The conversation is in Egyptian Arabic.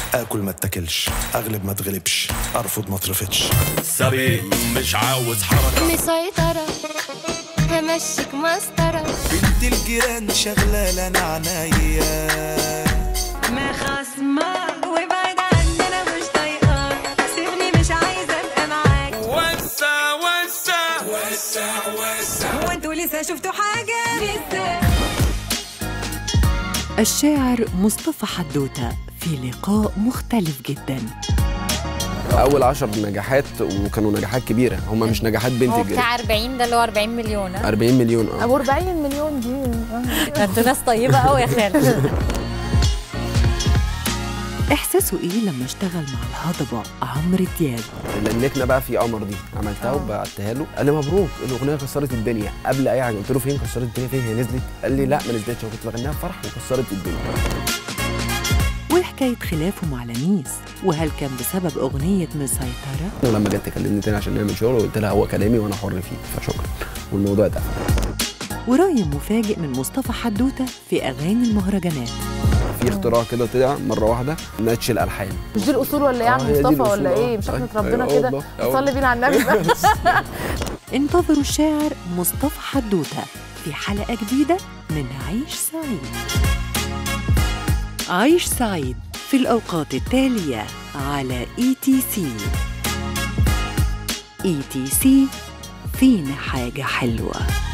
اكل ما اتاكلش اغلب ما اتغلبش ارفض ما اترفضش سبي مش عاوز حركة مسيطرة همشيك مسطرة بنت الجيران شغلة انا عنايا ما خصمة وابعد عني انا مش طايقاك سيبني مش عايزة ابقى معاك وسع وسع هو انتوا لسه شفتوا حاجة لسه الشاعر مصطفى حدوتة في لقاء مختلف جدا اول عشر نجاحات وكانوا نجاحات كبيره هم مش نجاحات بنت هو الجيران بتاع 40 ده اللي هو 40 مليون ها؟ 40 مليون اه ابو 40 مليون دي ده انتوا ناس طيبه قوي يا خالد إحساسه إيه لما اشتغل مع الهضبة عمرو دياب لنكنا بقى في قمر دي عملتها وبعتها له قال لي مبروك الاغنيه كسرت الدنيا قبل اي حاجه قلت له فين كسرت الدنيا فين هي نزلت قال لي لا ما نزلتش انا كنت بغنيها في فرح وكسرت الدنيا وحكاية خلافه مع لميس وهل كان بسبب أغنية مسيطرة ولما جت تكلمني تاني عشان نعمل شغل قلت لها هو كلامي وانا حر فيه فشكرا والموضوع اتقفل ورأي مفاجئ من مصطفى حدوتة في أغاني المهرجانات في اختراع كده طلع مره واحده ناتش الالحان مش دي الاصول ولا ايه يا عم آه، هي دي مصطفى الأصول، ولا آه. ايه مش احنا أيوة، اتربينا أيوة كده والله، أيوة. صلي بينا على النبي بقى انتظروا الشاعر مصطفى حدوتة في حلقة جديدة من عيش سعيد عيش سعيد في الأوقات التالية على اي تي سي اي تي سي فينا حاجة حلوة